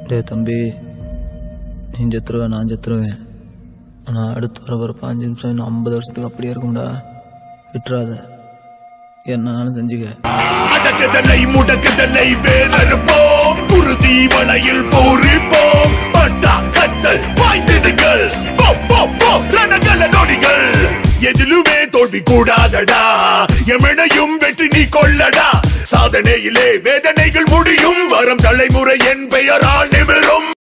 டே தம்பி நீ செத்துருவேன் நான் செத்துருவேன் ஆனால் அடுத்து வர ஒரு பாஞ்சு நிமிஷம் இன்னும் ஐம்பது வருஷத்துக்கு அப்படியே இருக்கும்டா விட்டுறாத என்னன்னாலும் செஞ்சுக்க அடக்குதலை முடக்குதலை வேறறுப்போம் குருதி வளையில் பூரிப்போம் பட்டா கத்தல் பாய்ந்திடுங்கள் போ, போ, போ, ரணகல நொடிகள் எதிலுமே தோல்வி கூடாதடா எமனையும் வெற்றி நீ கொள்ளடா சாதனையிலே வேதனைகள் முடியும் வரும் தலைமுறை என் பெயரால் நிமிரும்